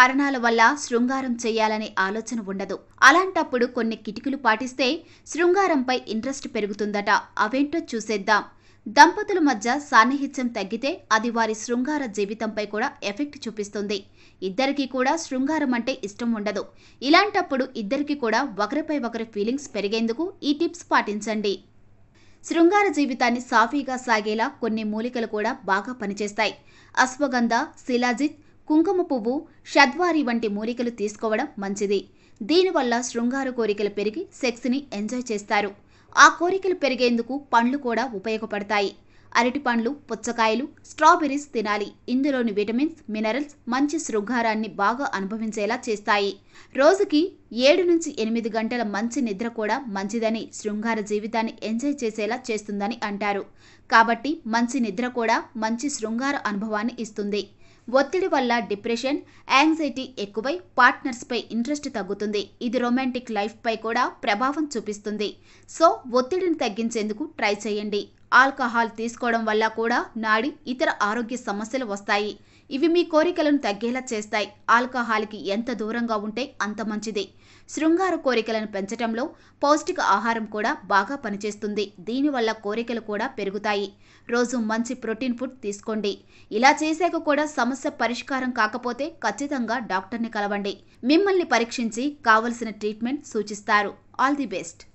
కారణాల వల్ల శృంగారం చేయాలనే ఆలోచన ఉండదు అలాంటప్పుడు కొన్ని కిటికలు పాటిస్తే శృంగారంపై ఇంట్రెస్ట్ పెరుగుతుందట అవేంటో చూసేద్దాం దంపతుల మధ్య సాన్నిహిత్యం తగ్గితే అది వారి శృంగార జీవితంపై కూడా ఎఫెక్ట్ చూపిస్తుంది ఇద్దరికీ కూడా శృంగారం అంటే ఇష్టం ఉండదు ఇలాంటప్పుడు ఇద్దరికి కూడా ఒకరిపై ఒకరి ఫీలింగ్స్ పెరిగేందుకు ఈ టిప్స్ పాటించండి శృంగార జీవితాన్ని సాఫీగా సాగేలా కొన్ని మూలికలు కూడా బాగా పనిచేస్తాయి అశ్వగంధ శిలాజిత్ కుంకుమ పువ్వు షద్వారి వంటి మూలికలు తీసుకోవడం మంచిది దీనివల్ల శృంగార కోరికలు పెరిగి సెక్స్ని ఎంజాయ్ చేస్తారు ఆ కోరికలు పెరిగేందుకు పండ్లు కూడా ఉపయోగపడతాయి అరటి పండ్లు పుచ్చకాయలు స్ట్రాబెర్రీస్ తినాలి ఇందులోని విటమిన్స్ మినరల్స్ మంచి శృంగారాన్ని బాగా అనుభవించేలా చేస్తాయి రోజుకి ఏడు నుంచి ఎనిమిది గంటల మంచి నిద్ర కూడా మంచిదని శృంగార జీవితాన్ని ఎంజాయ్ చేసేలా చేస్తుందని అంటారు కాబట్టి మంచి నిద్ర కూడా మంచి శృంగార అనుభవాన్ని ఇస్తుంది ఒత్తిడి వల్ల డిప్రెషన్ యాంగ్జైటీ ఎక్కువై పార్ట్నర్స్పై ఇంట్రెస్ట్ తగ్గుతుంది ఇది రొమాంటిక్ లైఫ్పై కూడా ప్రభావం చూపిస్తుంది సో ఒత్తిడిని తగ్గించేందుకు ట్రై చేయండి ఆల్కహాల్ తీసుకోవడం వల్ల కూడా నాడి ఇతర ఆరోగ్య సమస్యలు వస్తాయి ఇవి మీ కోరికలను తగ్గేలా చేస్తాయి ఆల్కహాల్కి ఎంత దూరంగా ఉంటే అంత మంచిది శృంగార కోరికలను పెంచడంలో పౌష్టిక ఆహారం కూడా బాగా పనిచేస్తుంది దీనివల్ల కోరికలు కూడా పెరుగుతాయి రోజు మంచి ప్రోటీన్ ఫుడ్ తీసుకోండి ఇలా చేశాక కూడా సమస్య పరిష్కారం కాకపోతే ఖచ్చితంగా డాక్టర్ని కలవండి మిమ్మల్ని పరీక్షించి కావలసిన ట్రీట్మెంట్ సూచిస్తారు ఆల్ ది బెస్ట్